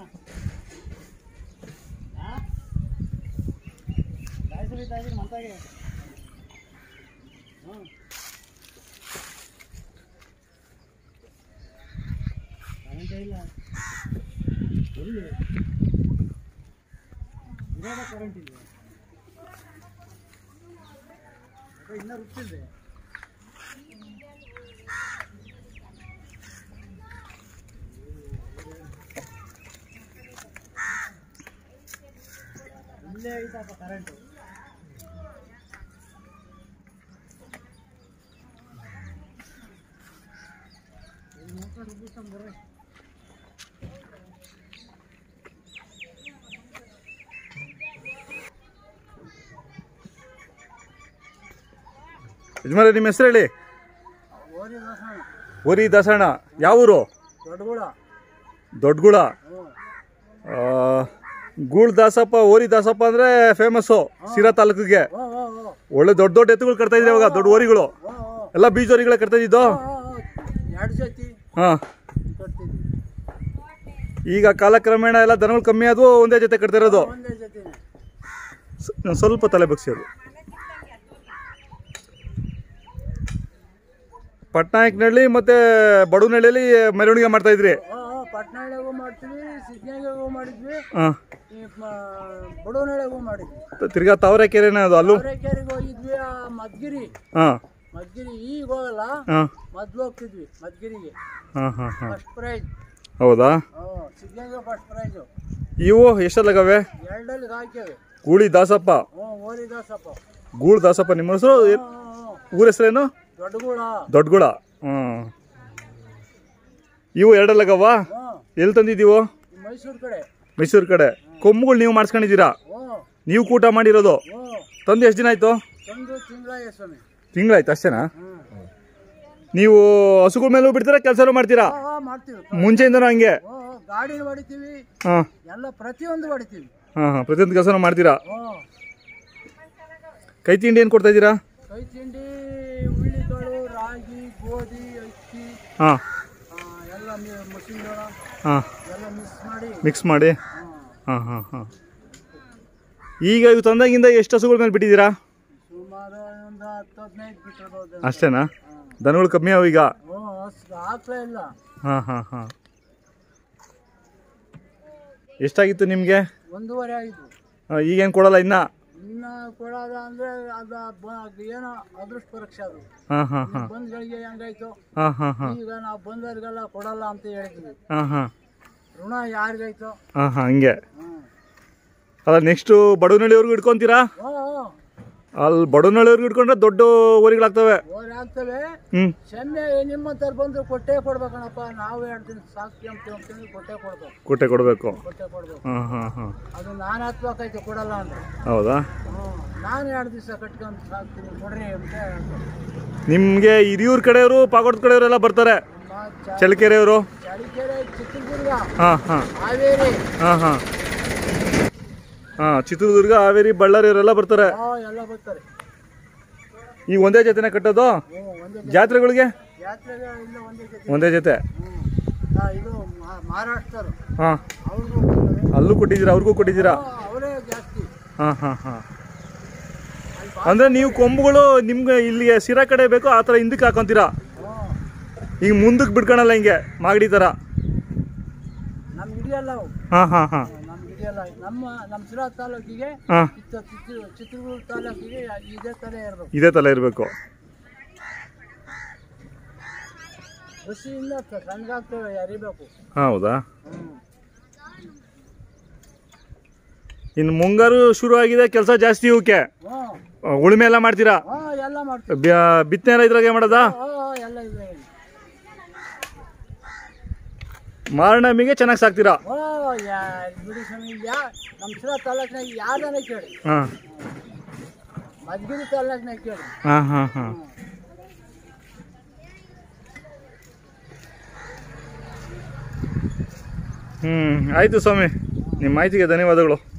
ಮಂತಾಗೆ ಹ್ಞೂ ಕರೆಂಟೇ ಇಲ್ಲ ಎಲ್ಲಿ ಇರೋದ ಕರೆಂಟ್ ಇಲ್ಲ ಅದೇ ಇನ್ನೂ ರುಚಿದೆ ಇಲ್ಲೇ ಐತಪ್ಪ ಕರೆಂಟು ಇಲ್ಲಿ ನೋಡ್ಕೊಂಡು ರುಬ್ಬಿಸ್ಕೊಂಡ್ ಬರ್ರಿ ಯಜಮಾನ ನಿಮ್ಮ ಹೆಸರು ಹೇಳಿ ಓರಿ ದಾಸಣ್ಣ ಓರಿ ದಾಸಣ್ಣ ಯಾವ ಊರು ದೊಡ್ಡಗುಳ ದೊಡ್ಡಗುಳ ಹ್ಞೂ ಆ, ಗೂಳ್ ದಾಸಪ್ಪ ಓರಿ ದಾಸಪ್ಪ ಅಂದ್ರೆ ಫೇಮಸ್ಸು ಸಿರಾ ತಾಲೂಕಿಗೆ ಓ ಓ ಓ ಒಳ್ಳೆ ದೊಡ್ಡ ದೊಡ್ಡ ಎತ್ತುಗಳು ಕಟ್ತಾ ಇದ್ರೆ ಇವಾಗ ದೊಡ್ಡ ಓರಿಗಳು ಓ ಓ ಎಲ್ಲ ಬೀಜ ಓರಿಗಳೇ ಕಟ್ತಾ ಇದ್ದಿದ್ದು ಓ, ಓ, ಎರಡು ಜೊತೆ ಹಾ ಕಟ್ತಿದ್ವಿ ಈಗ ಕಾಲಕ್ರಮೇಣ ಎಲ್ಲ ದನಗಳು ಕಮ್ಮಿ ಆದ್ವು ಒಂದೇ ಜೊತೆ ಕಟ್ತಾ ಇರೋದು ಒಂದೇ ಜೊತೆನೆ ಸ- ಸ್ವಲ್ಪ ತಲೆ ಬಗ್ಸಿಯೋದು ಪಟ್ನಾಯಕನಹಳ್ಳಿ ಮತ್ತೆ ಬಡವನಹಳ್ಳಿಯಲ್ಲಿ ಮೆರವಣಿಗೆ ಮಾಡ್ತಾ ಇದ್ರಿ ಓ ಓ ಪಟ್ನಾಳಿಗೂ ಮಾಡ್ತೀವಿ ಸಿದ್ಧಗಂಗೆಗೂ ಮಾಡಿದ್ವಿ ಹಾ ಈ ಬಡವನಳೆಗೂ ಮಾಡಿದ್ವಿ ತಿರ್ಗಾ ತಾವರೆಕೆರೆನೇ ಅದು ಅಲ್ಲೂ ಅವರೆಕೆರೆಗೆ ಹೋಗಿದ್ವಿ ಆ ಮದ್ಗಿರಿ ಹಾ ಮದ್ಗಿರಿ ಈಗ ಹೋಗಲ್ಲ ಹಾ ಮೊದ್ಲು ಹೋಗ್ತಿದ್ವಿ ಮದ್ಗಿರಿಗೆ ಹಾ ಹಾ ಹಾ ಫಸ್ಟ್ ಪ್ರೈಜ್ ಹೌದಾ ಹ್ಞೂ ಸಿದ್ಧಗಂಗೆ ಫಸ್ಟ್ ಪ್ರೈಜು ಇವು ಎಷ್ಟಲ್ಲಗವೆ ಎರಡಲ್ಲಿ ಹಾಕ್ಯವೆ ಗೂಳಿ ದಾಸಪ್ಪ ಹ್ಞೂ ಓರಿ ದಾಸಪ್ಪ ಗೂಳ್ ದಾಸಪ್ಪ ನಿಮ್ಮ ಹೆಸರು ಹ್ಞೂ ಏನ್- ಹ್ಞೂ ಊರ ಹೆಸರೇನು ದೊಡ್ಡಗೂಳ ದೊಡ್ಡಗುಳ ಹ್ಮ್ ಇವು ಎರಡಲ್ಲಗವ ಹ್ಞೂ ಎಲ್ಲಿ ತಂದಿದ್ದೀವು ಮೈಸೂರು ಕಡೆ ಮೈಸೂರು ಕಡೆ ಕೊಂಬುಗಳು ನೀವು ಮಾಡಿಸ್ಕೊಂಡಿದ್ದೀರಾ ಹ್ಞೂ ನೀವು ಕೂಟ ಮಾಡಿರೋದು ಹ್ಞೂ ತಂದು ಎಷ್ಟು ದಿನ ಆಯ್ತು ತಂದು ತಿಂಗಳ ಸ್ವಾಮಿ ತಿಂಗಳಾಯ್ತು ಅಷ್ಟೇನಾ ಹ್ಞೂ ನೀವು ಹಸುಗಳ ಮೇಲೂ ಬಿಡ್ತೀರಾ ಕೆಲಸನೂ ಮಾಡ್ತೀರಾ ಹಾ, ಹಾ, ಮಾಡ್ತೀವಿ ಮುಂಚೆಯಿಂದನೂ ಹಂಗೆ ಹ್ಞೂ ಗಾಡಿನ ಹೊಡಿತೀವಿ ಹಾಂ ಎಲ್ಲ ಪ್ರತಿಯೊಂದು ಹೊಡಿತೀವಿ ಹಾಂ ಹಾಂ ಪ್ರತಿಯೊಂದು ಕೆಲಸನೂ ಮಾಡ್ತೀರಾ ಹ್ಞೂ ಕೈ ತಿಂಡಿ ಏನು ಕೊಡ್ತಾ ಇದ್ದೀರಾ ಕೈ ತಿಂಡಿ ಉಳ್ಳಿಕಾಳು ರಾಗಿ ಗೋಧಿ ಅಕ್ಕಿ ಹಾಂ ಆ, ಎಲ್ಲ ಮಷಿನ್ ಜೋಳ ಹಾಂ ಎಲ್ಲ ಮಿಕ್ಸ್ ಮಾಡಿ ಮಿಕ್ಸ್ ಮಾಡಿ ಹ್ಞೂ ಹಾಂ ಹಾಂ ಹಾಂ ಈಗ ಇವು ತಂದಾಗಿಂದ ಎಷ್ಟು ಹಸುಗಳ ಮೇಲೆ ಬಿಟ್ಟಿದ್ದೀರಾ ಸುಮಾರು ಒಂದು ಹತ್ತು ಹದಿನೈದು ಬಿಟ್ಟಿರ್ಬೋದು ಅಷ್ಟೇನಾ ದನಗಳು ಕಮ್ಮಿ ಅವು ಈಗ ಹ್ಞೂ ಅಷ್ಟು ಹಾಕ್ಲೇ ಇಲ್ಲ ಹಾಂ ಹಾಂ ಹಾಂ ಎಷ್ಟಾಗಿತ್ತು ನಿಮಗೆ ಒಂದೂವರೆ ಆಯಿತು ಈಗೇನು ಕೊಡಲ್ಲ ಇನ್ನ ಇನ್ನು ಕೊಡೋದ ಅಂದರೆ ಅದು ಬ- ಏನೋ ಅದೃಷ್ಟ ಪರೀಕ್ಷೆ ಅದು ಹಾಂ ಹಾಂ ಹಾಂ ಬಂದ್ಗಳಿಗೆ ಹೆಂಗಾಯ್ತು ಹಾಂ ಹಾಂ ಹಾಂ ಈಗ ನಾವು ಬಂದವ್ರಿಗೆಲ್ಲ ಕೊಡಲ್ಲ ಅಂತ ಹೇಳಿದ್ವಿ ಹಾಂ ಹಾಂ ಋಣ ಯಾರಿಗಾಯ್ತು ಹಾಂ ಹಾಂ ಹಂಗೆ ಹ್ಞೂ ಅಲ್ಲ ನೆಕ್ಸ್ಟು ಬಡವನಹಳ್ಳಿವರೆಗೂ ಇಟ್ಕೊತೀರಾ ಹ್ಞೂ ಹ್ಞೂ ಅಲ್ಲಿ ಬಡವನಹಳ್ಳಿವರೆಗೂ ಇಟ್ಕೊಂಡ್ರೆ ದೊಡ್ಡ ಊರಿಗಳಾಗ್ತವೆ ಓರ್ ಆಗ್ತವೆ ಹ್ಞೂ ಸೆಮ್ಮೆ ನಿಮ್ಮಂತರ ಬಂದು ಕೊಟ್ಟೆ ಕೊಡ್ಬೇಕಣಪ್ಪ ನಾವು ಎರಡು ದಿನ ಸಾಕ್ತಿ ಅಂತ ಅಂತೇಳಿ ಕೊಟ್ಟೆ ಕೊಡ್ಬೇಕು ಕೊಟ್ಟೆ ಕೊಡಬೇಕು ಕೊಟ್ಟೆ ಕೊಡ್ಬೇಕು ಹಾಂ ಹಾಂ ಹಾಂ ಅದು ನಾನು ಹತ್ಬೇಕಾಯ್ತು ಕೊಡಲ್ಲ ಅಂದ್ರೆ ಹೌದಾ ಹ್ಞೂ ನಾನು ಎರಡು ದಿವಸ ಕಟ್ಕೊಂಡು ಸಾಕ್ತೀನಿ ಕೊಡ್ರಿ ಅಂತ ಹೇಳ್ತಾರೆ ನಿಮಗೆ ಹಿರಿಯೂರು ಕಡೆಯವರು ಪಾಗೋಡ್ ಕಡೆಯವರೆಲ್ಲ ಬರ್ತಾರೆ ನಮ್ಮ ಚ- ಚಳ್ಳಕೆರೆಯವರು ಚಳಿಕೆರೆ ಚಿತ್ರದುರ್ಗ ಹಾಂ ಹಾಂ ಹಾವೇರಿ ಹಾಂ ಹಾಂ ಹಾಂ ಚಿತ್ರದುರ್ಗ ಹಾವೇರಿ ಬಳ್ಳಾರಿ ಅವರೆಲ್ಲ ಬರ್ತಾರೆ ಹಾ ಎಲ್ಲ ಬರ್ತಾರೆ ಈಗ ಒಂದೇ ಜೊತೆನೇ ಕಟ್ಟೋದು ಹ್ಞೂ ಒಂದೇ ಜೊತೆ ಜಾತ್ರೆಗಳಿಗೆ ಜಾತ್ರೆಗೆ ಇಲ್ಲ ಒಂದೇ ಜೊತೆ ಒಂದೇ ಜೊತೆ ಹ್ಞೂ ಹಾ, ಇದು ಮಹಾ- ಮಹಾರಾಷ್ಟ್ರರು ಹಾಂ ಅವ್ರಿಗೂ ಕೊಡ್ತಾರೆ. ಅಲ್ಲೂ ಕೊಟ್ಟಿದ್ದೀರಾ ಅವ್ರಿಗೂ ಕೊಟ್ಟಿದ್ದೀರಾ ಹಾ, ಅವರೇ ಜಾಸ್ತಿ ಹಾಂ ಹಾಂ ಹಾಂ ಅಂದರೆ ನೀವು ಕೊಂಬುಗಳು ನಿಮ್ಗೆ ಇಲ್ಲಿಗೆ ಸಿರಾ ಕಡೆ ಬೇಕು ಆ ಥರ ಹಿಂದಕ್ಕೆ ಹಾಕೊಂತೀರಾ ಹ್ಞೂ ಈಗ ಮುಂದಕ್ಕೆ ಬಿಡ್ಕೊಳಲ್ಲ ಹಿಂಗೆ ಮಾಗಡಿ ಥರ ನಮ್ಗೆ ಹಿಡಿಯಲ್ಲ ಅವು ಹಾಂ ಹಾಂ ಹಾಂ ನಮ್ಗೆ ಹಿಡಿಯಲ್ಲ ನಮ್ಮ ನಮ್ಮ ಸಿರಾ ತಾಲೂಕಿಗೆ ಹಾಂ ಚಿತ್ರ ಚಿತ್ರ- ಚಿತ್ರದುರ್ಗ ತಾಲೂಕಿಗೆ ಇದೇ ಥರ ಇರಬೇಕು ಇದೇ ಥರ ಇರಬೇಕು ಕೃಷಿಯಿಂದ ಸಣ್ಣಗಾಗ್ತವೆ ಅರಿಬೇಕು ಹೌದಾ ಹ್ಞೂ ಇನ್ನು ಮುಂಗಾರು ಶುರು ಆಗಿದೆ ಕೆಲಸ ಜಾಸ್ತಿ ಇವಕ್ಕೆ ಹ್ಞೂ ಆ, ಉಳುಮೆ ಎಲ್ಲ ಮಾಡ್ತೀರಾ ಹ್ಞೂ ಎಲ್ಲ ಮಾಡ್ತೀವಿ ಬ್ಯಾ- ಬಿತ್ತನೆ ಎಲ್ಲ ಇದ್ರಾಗೆ ಮಾಡೋದಾ ಹ್ಞೂ ಎಲ್ಲ ಇದೆ ಮಾರಣಮಿಗೆ ಚೆನ್ನಾಗಿ ಸಾಕ್ತೀರಾ ಓ ಯಾ ಬಿಡಿ ಸ್ವಾಮಿ ಯಾ ನಮ್ಮ ಸಿರಾ ತಾಲೂಕಿನಾಗ ಯಾರನ್ನ ಕೇಳಿ ಹಾಂ ಮದ್ಗಿರಿ ತಾಲೂಕಿನಾಗ ಕೇಳಿ ಹಾಂ ಹಾಂ ಹಾಂ ಹ್ಞೂ ಹ್ಞೂ ಆಯಿತು ಸ್ವಾಮಿ ನಿಮ್ಮ ಮಾಹಿತಿಗೆ ಧನ್ಯವಾದಗಳು